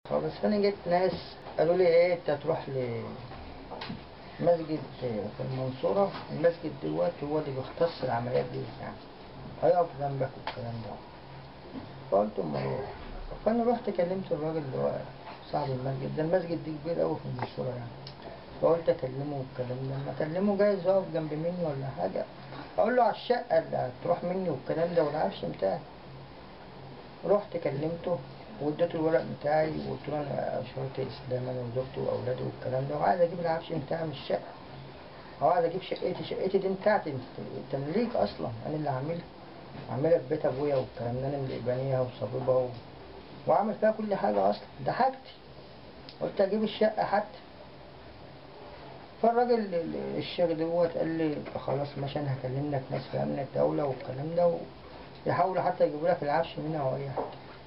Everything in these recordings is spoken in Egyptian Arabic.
خالص فانا جيت ناس قالوا لي ايه انت تروح ل مسجد في المنصورة المسجد دوت هو اللي بيختص العمليات دي يعني هيقف جنبك والكلام ده فقلت اما اروح فانا رحت كلمت الراجل اللي هو صاحب المسجد ده المسجد دي كبير قوي في المنصورة يعني فقلت اكلمه والكلام ده لما اكلمه جايز يقف جنب مني ولا حاجة اقول له على الشقة اللي هتروح مني والكلام ده والعفش بتاعي رحت كلمته واديته الورق بتاعي وقلت له انا شرط اسلام انا وزوجتي واولادي والكلام ده وعايز اجيب العفش بتاعي من الشقه او عايز اجيب شقتي شقتي دي بتاعتي تمليك اصلا انا اللي عاملها عاملها في بيت ابويا والكلام ده انا اللي بانيها وصاببها و... وعامل فيها كل حاجه اصلا ده حاجتي قلت اجيب الشقه حتى فالراجل ال- الشيخ دوت قال لي خلاص ماشي انا هكلم لك ناس في امن الدوله والكلام ده ويحاولوا حتى يجيبوا لك العفش منها او اي حاجه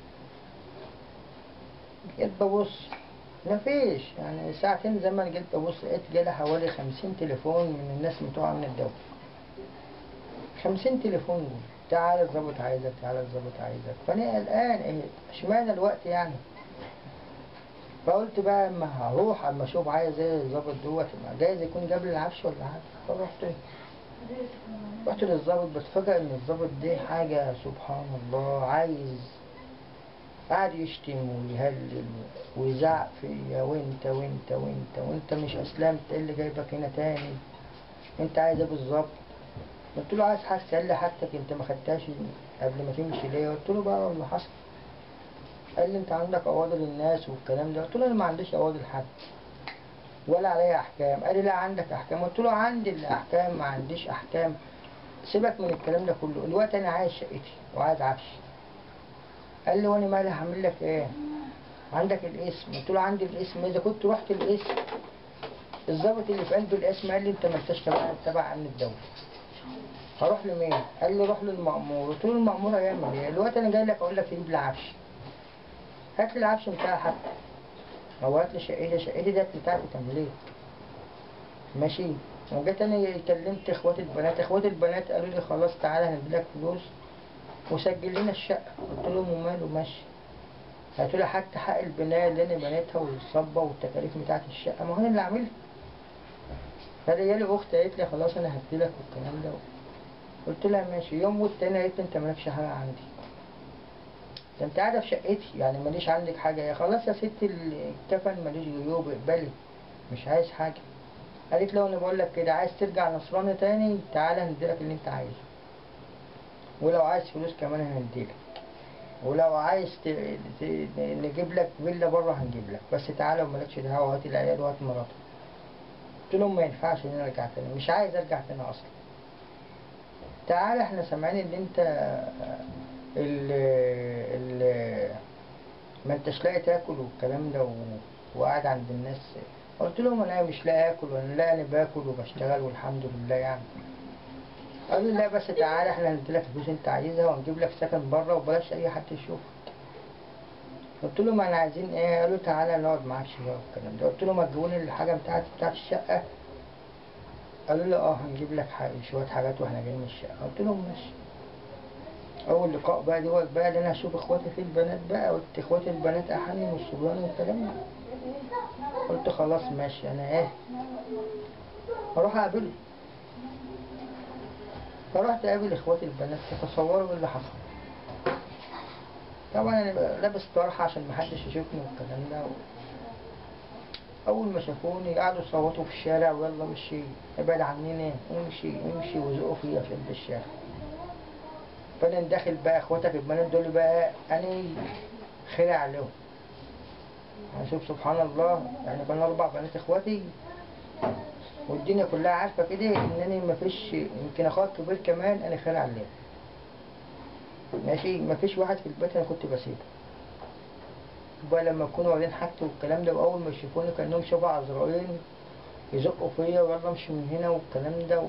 جيت ببص مفيش يعني ساعتين زمان جيت ببص لقيت جالي حوالي خمسين تليفون من الناس بتوع امن الدولة خمسين تليفون دول تعالى الظابط عايزك تعالى الظابط عايزك فانا قلقان ايه اشمعنى الوقت يعني فقلت بقى اما هروح اما اشوف عايز ايه الظابط دوت ما جايز يكون جاب لي العفش ولا حاجه فرحت رحت للظابط بتفاجئ ان الظابط دي حاجه سبحان الله عايز قعد يشتم ويهلل ويزعق فيا وانت وانت وانت وانت مش اسلمت ايه اللي جايبك هنا تاني انت عايز ايه بالظبط قلت له عايز حاجه قال لي حاجتك انت ما خدتهاش قبل ما تمشي ليه قلت له بقى والله حصل قال لي انت عندك قواضي للناس والكلام ده قلت له انا ما عنديش قواضي لحد ولا عليا احكام قال لي لا عندك احكام قلت له عندي الاحكام ما عنديش احكام سيبك من الكلام ده كله الوقت انا عايز شقتي وعايز عفش قال لي وانا مالي هعمل لك ايه عندك الاسم قلت له عندي الاسم اذا كنت رحت الاسم الضابط اللي في قلب الاسم قال لي انت ما انتش تبع تبع امن الدوله هروح لمين قال لي روح للمأمور قلت له المأمور هيعمل ايه دلوقتي انا جاي لك اقول لك تجيب لي عفش هات لي العفش بتاعي حتى او هات لي شقتي شقتي ديت بتاعتي تمليك ماشي وجيت انا كلمت اخواتي البنات اخواتي البنات قالوا لي خلاص تعالى هنديلك فلوس وسجل لنا الشقة قلت لهم وماله ماشي هاتوا لي حتى حق البناية اللي انا بنيتها والصبة والتكاليف بتاعت الشقة ما هو انا اللي عاملها فجايه لي اختي قالت لي خلاص انا هديلك والكلام ده قلت لها ماشي يوم والتاني قالت لي انت مالكش حاجة عندي ده انت قاعدة في شقتي يعني ماليش عندك حاجة يا خلاص يا ست الكفن ماليش جيوب اقبلي مش عايز حاجة قالت له انا بقول لك كده عايز ترجع نصراني تاني تعالى هنديلك اللي انت عايزه ولو عايز فلوس كمان هنديلك ولو عايز ت... ت... نجيب لك فيلا بره هنجيب لك بس تعالى ومالكش دعوه هات العيال وهات مراتك قلت لهم ما ينفعش ان انا ارجع تاني مش عايز ارجع تاني اصلا تعالى احنا سامعين ان انت ال ال ما انتش لاقي تاكل والكلام ده و... وقاعد عند الناس قلت لهم انا مش لاقي اكل وانا لا انا باكل وبشتغل والحمد لله يعني قالوا لي لا بس تعالى احنا هنديلك الفلوس انت عايزها ونجيب لك سكن بره وبلاش اي حد يشوفك قلت لهم انا عايزين ايه قالوا تعالى نقعد معاك شويه والكلام ده قلت لهم هتجيبوا لي الحاجه بتاعتي بتاعت الشقه قالوا لي اه هنجيب لك حاجة شويه حاجات واحنا جايين من الشقه قلت لهم ماشي اول لقاء بقى دوت بقى اللي انا اشوف اخواتي في البنات بقى قلت اخواتي البنات احن من الصبيان والكلام ده قلت خلاص ماشي انا ايه اروح اقابله فرحت اقابل اخواتي البنات تتصوروا اللي حصل طبعا انا لابس طرحه عشان محدش يشوفني والكلام ده اول ما شافوني قعدوا يصوتوا في الشارع ويلا مشي ابعد عننا امشي امشي وزقوا فيا في قلب الشارع فانا داخل بقى اخواتك البنات دول بقى انا خلع عليهم يعني شوف سبحان الله يعني كان اربع بنات اخواتي والدنيا كلها عارفه كده ان انا مفيش يمكن اخويا الكبير كمان انا خالع عليه ماشي مفيش واحد في البيت انا كنت بسيبه بقى لما يكونوا واخدين حاجتي والكلام ده واول ما يشوفوني كانهم شبه عذراءين يزقوا فيا ويلا امشي من هنا والكلام ده و...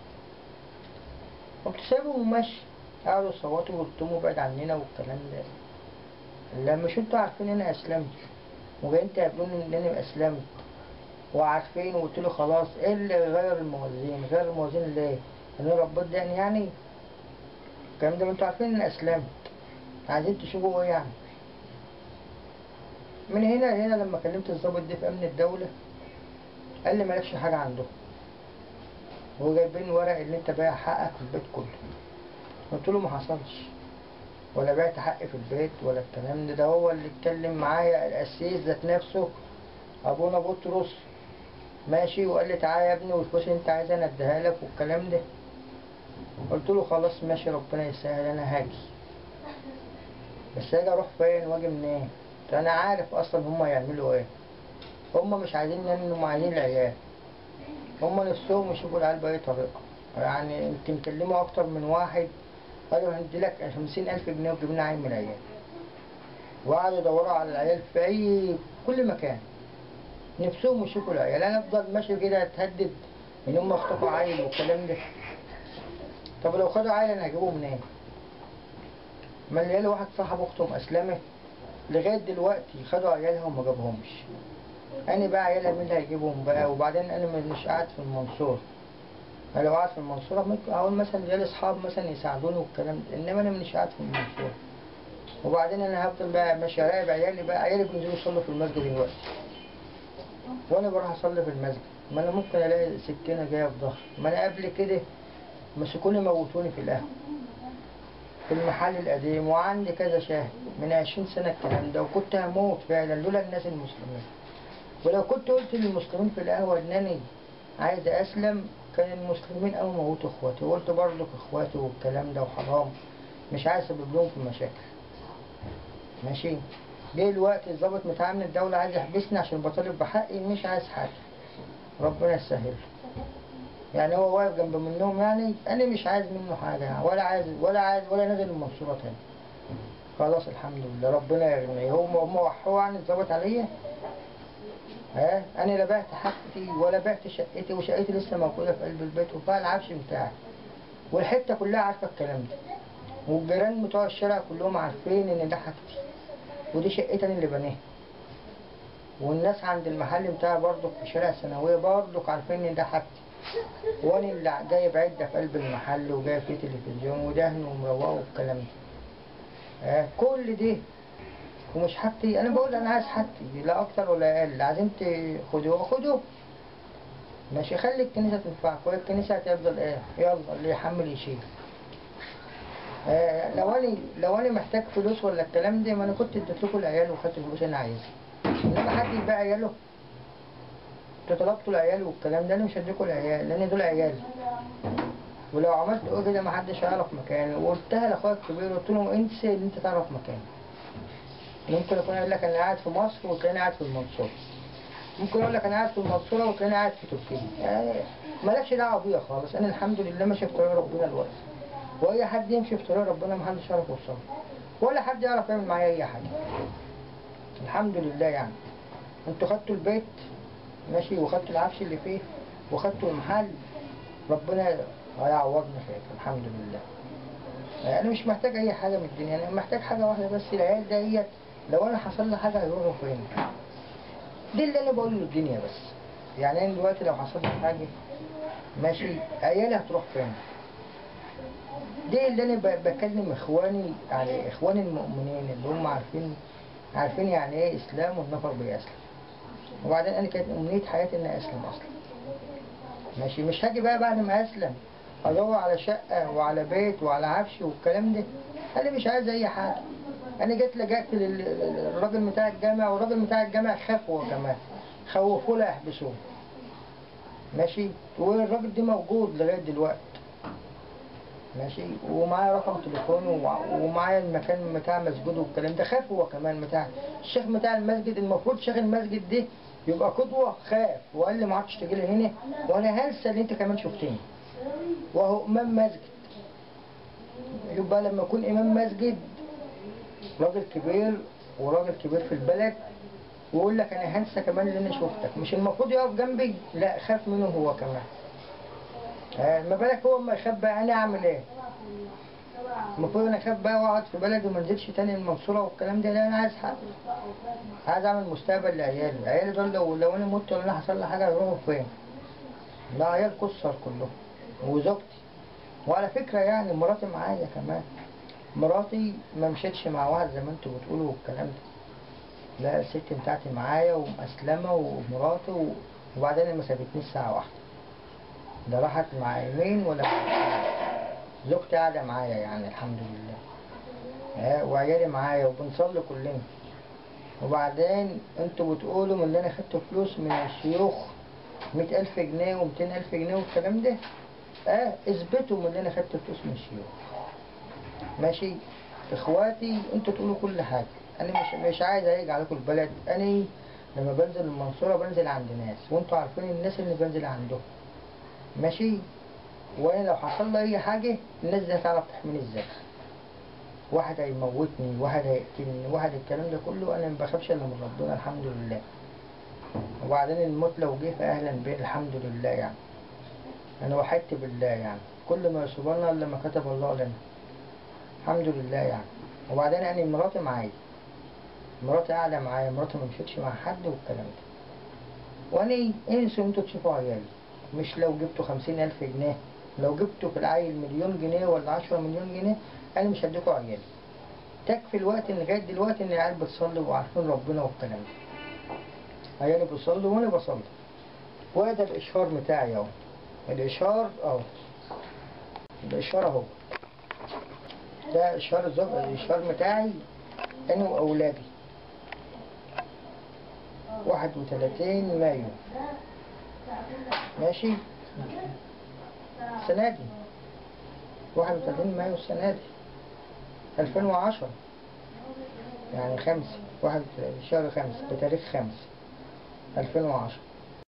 قمت سايبهم وماشي قعدوا يصوتوا وقلت لهم ابعد عننا والكلام ده لما مش انتوا عارفين ان انا اسلمت وجايين تقابلوني ان انا اسلمت وعارفين وقلت له خلاص ايه اللي غير الموازين غير الموازين ليه انا ربيت ده يعني الكلام ده ما انتوا عارفين ان اسلمت عايزين تشوفوا ايه يعني من هنا لهنا لما كلمت الضابط ده في امن الدوله قال لي مالكش حاجه عنده وجايبين ورق اللي انت بايع حقك في البيت كله قلت له ما حصلش ولا بعت حقي في البيت ولا الكلام ده ده هو اللي اتكلم معايا القسيس ذات نفسه ابونا بطرس ماشي وقال لي تعالى يا ابني والفلوس اللي انت عايز انا اديها لك والكلام ده قلت له خلاص ماشي ربنا يسهل انا هاجي بس هاجي اروح فين واجي منين ده انا عارف اصلا هم يعملوا ايه هم مش عايزين انهم عايزين العيال هم نفسهم يشوفوا العيال بأي طريقة يعني يمكن كلموا أكتر من واحد قالوا هندي لك خمسين ألف جنيه وتجيب لنا عيل من العيال وقعدوا يدوروا على العيال في أي كل مكان نفسهم يشوفوا العيال أنا أفضل ماشي كده أتهدد إن هم يخطفوا عيل والكلام ده طب لو خدوا عيل أنا هجيبه منين؟ ما العيال واحد صاحب أختهم أسلمت لغاية دلوقتي خدوا عيالها وما جابهمش انا بقى عيالها مين اللي هيجيبهم بقى وبعدين انا مش قاعد في المنصورة انا لو قاعد في المنصورة ممكن اقول مثلا جالي اصحاب مثلا يساعدوني والكلام ده انما انا مش قاعد في المنصورة وبعدين انا هفضل بقى ماشي اراقب عيالي بقى عيالي بينزلوا يصلوا في المسجد دلوقتي وانا بروح اصلي في المسجد ما انا ممكن الاقي سكينة جاية في ظهري ما انا قبل كده مسكوني موتوني في القهوة في المحل القديم وعندي كذا شاهد من عشرين سنة الكلام ده وكنت هموت فعلا لولا الناس المسلمين ولو كنت قلت للمسلمين في القهوة انني عايز اسلم كان المسلمين قاموا موتوا اخواتي وقلت برضك اخواتي والكلام ده وحرام مش عايز اسبب لهم في مشاكل ماشي جه الوقت الضابط بتاع امن الدولة عايز يحبسني عشان بطالب بحقي مش عايز حاجة ربنا يسهل يعني هو واقف جنب منهم يعني انا مش عايز منه حاجة يعني ولا عايز ولا عايز ولا نازل المنصورة تاني خلاص الحمد لله ربنا يغني هم هم وحوا يعني الضابط عليا ها انا لا بعت حاجتي ولا بعت شقتي وشقتي لسه موجوده في قلب البيت وفيها العفش بتاعي والحته كلها عارفه الكلام ده والجيران بتوع الشارع كلهم عارفين ان ده حاجتي ودي شقتي انا اللي بنيها والناس عند المحل بتاعي برضك في شارع الثانويه برضك عارفين ان ده حاجتي وانا اللي جايب عده في قلب المحل وجايب فيه تلفزيون ودهن ومروقه والكلام ده ها كل ده ومش حاجتي انا بقول انا عايز حاجتي لا اكتر ولا اقل عايزين تاخدوه خدوه ماشي خلي الكنيسه تنفعك وهي الكنيسه هتفضل ايه يلا اللي يحمل يشيل آه لو انا لو انا محتاج فلوس ولا الكلام ده ما انا كنت اديت لكم العيال وخدت الفلوس انا عايزها انما حد يبقى عياله انتوا طلبتوا العيال والكلام ده انا مش هديكوا العيال لان دول عيالي ولو عملت كده ما حدش هيعرف مكاني وقلتها لاخويا الكبير قلت له انسى ان انت تعرف مكاني ممكن اكون اقول لك انا قاعد في مصر وتلاقيني قاعد في المنصورة ممكن اقول لك انا قاعد في المنصورة وتلاقيني قاعد في تركيا يعني مالكش دعوة بيا خالص انا الحمد لله ماشي في طريق ربنا الوقت واي حد يمشي في طريق ربنا محدش يعرف يوصله ولا حد يعرف يعمل معايا اي حاجة الحمد لله يعني انتوا خدتوا البيت ماشي وخدتوا العفش اللي فيه وخدتوا المحل ربنا هيعوضني خير الحمد لله انا مش محتاج اي حاجة من الدنيا انا محتاج حاجة واحدة بس العيال ديت لو انا حصل لي حاجة هيروحوا فين دي اللي انا بقوله للدنيا بس يعني انا دلوقتي لو حصل لي حاجة ماشي عيالي هتروح فين دي اللي انا ب- بكلم اخواني يعني اخواني المؤمنين اللي هم عارفين عارفين يعني ايه اسلام والنفر بيسلم وبعدين انا كانت امنية حياتي اني اسلم اصلا ماشي مش هاجي بقى بعد ما اسلم ادور على شقة وعلى بيت وعلى عفش والكلام ده انا مش عايز اي حاجة انا جيت لجأت للراجل بتاع الجامع والراجل بتاع الجامع خاف هو كمان خوفوه لا يحبسوه ماشي والراجل ده موجود لغاية دلوقتي ماشي ومعايا رقم تليفونه ومع- ومعايا المكان بتاع مسجده والكلام ده خاف هو كمان بتاع الشيخ بتاع المسجد المفروض شيخ المسجد ده يبقى قدوة خاف وقال لي ما عادش تجي لي هنا وانا هنسى اللي انت كمان شفتني وهو امام مسجد يبقى لما يكون امام مسجد راجل كبير وراجل كبير في البلد ويقول لك انا هنسى كمان اللي انا شفتك مش المفروض يقف جنبي لا خاف منه هو كمان آه، ما بالك هو ما يخاف بقى انا اعمل ايه المفروض انا اخاف بقى واقعد في بلدي وما انزلش تاني المنصوره والكلام ده لا انا عايز حق عايز اعمل مستقبل لعيالي عيالي دول لو لو انا مت ولا انا حصل لي حاجه هيروحوا فين لا عيال كسر كلهم وزوجتي وعلى فكره يعني مراتي معايا كمان مراتي ما مشيتش مع واحد زي ما انتوا بتقولوا والكلام ده لا الست بتاعتي معايا ومأسلمة ومراتي و... وبعدين ما سابتنيش ساعة واحدة لا راحت مع يمين ولا مع شمال. زوجتي قاعدة معايا يعني الحمد لله ها، وعيالي معايا وبنصلي كلنا وبعدين انتوا بتقولوا من اللي انا خدت فلوس من الشيوخ مئة ألف جنيه ومتين ألف جنيه والكلام ده اه اثبتوا من اللي انا خدت فلوس من الشيوخ ماشي اخواتي انتوا تقولوا كل حاجة انا مش مش عايز اجي عليكم البلد انا لما بنزل المنصورة بنزل عند ناس وانتوا عارفين الناس اللي بنزل عندهم ماشي وانا لو حصل لي اي حاجة الناس دي هتعرف تحميني ازاي واحد هيموتني واحد هيقتلني واحد الكلام ده كله انا ما بخافش الا من ربنا الحمد لله وبعدين الموت لو جه فاهلا به الحمد لله يعني انا وحدت بالله يعني كل ما يصيبنا الا ما كتب الله لنا الحمد لله يعني وبعدين انا مراتي معايا مراتي قاعده معايا مراتي ما مشيتش مع حد والكلام ده وانا انسوا انتوا تشوفوا عيالي مش لو جبتوا خمسين ألف جنيه لو جبتوا في العيل مليون جنيه ولا عشرة مليون جنيه أنا مش هديكوا عيالي تكفي الوقت إن لغاية دلوقتي إن العيال بتصلي وعارفين ربنا والكلام ده عيالي بيصلوا وأنا بصلي وده الإشهار بتاعي أهو الإشهار أهو الإشهار أهو ده إشهار الزوج الإشهار بتاعي أنا وأولادي واحد وثلاثين مايو ماشي السنة دي واحد وثلاثين مايو السنة دي ألفين وعشرة يعني خمسة واحد شهر خمسة بتاريخ خمسة ألفين وعشرة